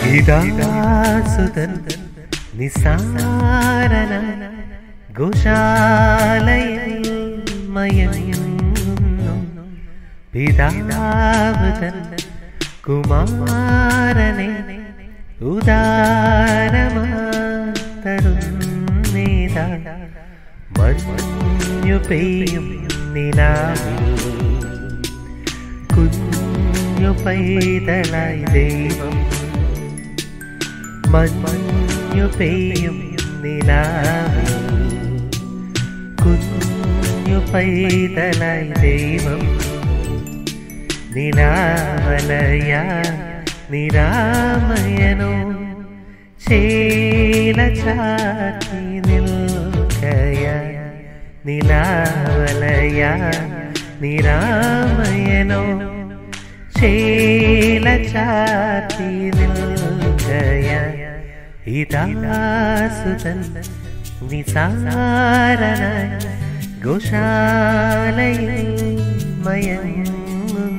ഇതാസുതൻ നിസാരന ഗോശാലയിൽ മയങ്ങുന്നു പിതാവ് തൻ കുമാരനെ ഉദാരമാതരുന്നേതാ മഞ്ഞു പെയ്യും നിലാവിൽ കുഞ്ഞു പൈതലായി ദൈവം മഞ്ഞു പെയ്യും നിലാവിൽ കുഞ്ഞു പൈതലായി ദൈവം നിലാവലയ നിരാമയനോ ചേല ചാത്തി നിൽക്കയ നിലാവലയ നിരാമയനോ ചേല ചാത്തി നിൽക്കയ ഇതാസുതൻ നിസാരണ ഗോശാലയിൽ മയങ്ങുന്നു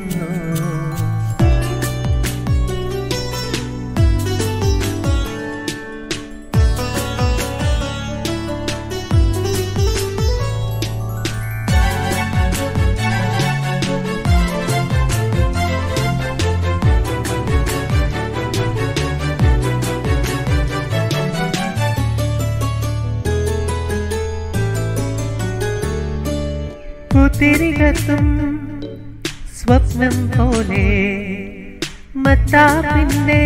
പുത്തിരികത്തും സ്വപ്നം പോലെ മത്താപ്പിന്റെ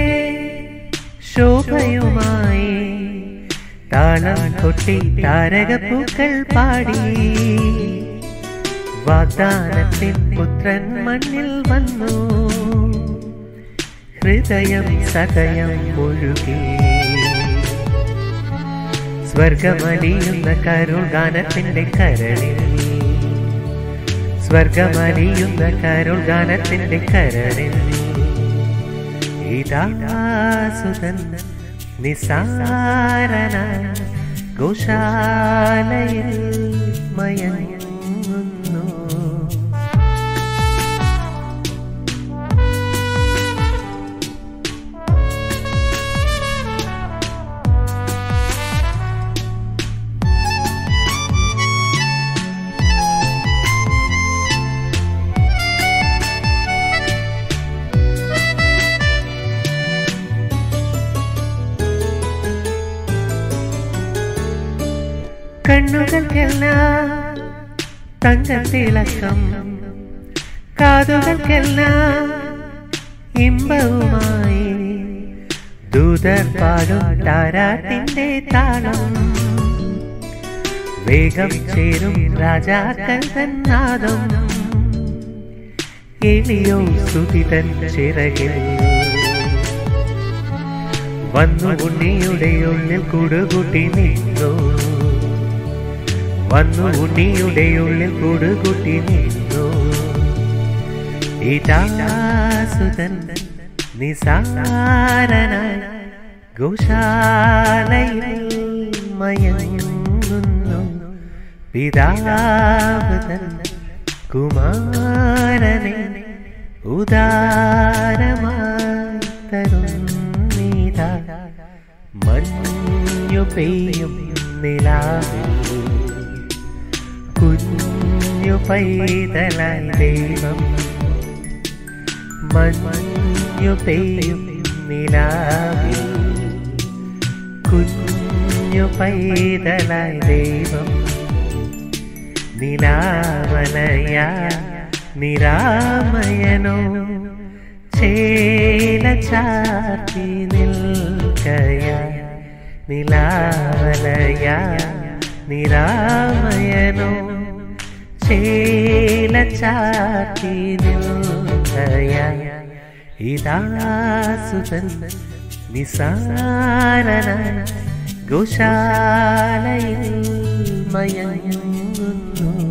ശോഭയുമായി താളം കൊട്ടി താരകപ്പൂക്കൾ പാടി വാഗ്ദാനത്തിൻ പുത്രൻ മണ്ണിൽ വന്നു ഹൃദയം സദയം മുഴുകി സ്വർഗമലിയുന്ന കരുൾ ഗാനത്തിന്റെ കരളിൽ സ്വർഗമലിയുന്ന കരുൾ ഗാനത്തിന്റെ കരളിൽ ഇതാസുതൻ നിസാരണ ഗോശാലയിൽ മയങ്ങുന്നു കണ്ണുകൾക്കെല്ലാം തങ്കത്തിളക്കം കാതുകൾക്കെല്ലാം ഇമ്പവുമായി ദൂതർ പാടും താരാട്ടിന്റെ താളം വേഗം ചേരും രാജാക്കൾ തന്നാദം എളിയോ സുതിതൻ ചിറകിൽ വന്നു ഉണ്ണിയുടെ ഉള്ളിൽ കൂടുകൂട്ടി നിന്നു വന്നു ഉണ്ണിയുടെ ഉള്ളിൽ കൂടുകൂട്ടി നിന്നു ഇതാസുതൻ നിസാരണ ഗോശാലയിൽ മയങ്ങുന്നു പിതാവ് തൻ കുമാരനെ ഉദാരമായി തരുന്നീതാ മഞ്ഞു പെയ്യും നിലാവിൽ കുഞ്ഞു പൈതലായി ദൈവം മഞ്ഞു പെയ്യും നിലാവിൽ കുഞ്ഞു പൈതലായി ദൈവം നിലാവലയ നിരാമയനോ ചേല ചാത്തി നിൽക്കയ നിലാവലയ നിരാമയനോ ചേല ചാത്തി നിൽക്കയ ഇതാസുതൻ നിസാരണ ഗോശാലയിൽ മയങ്ങുന്നു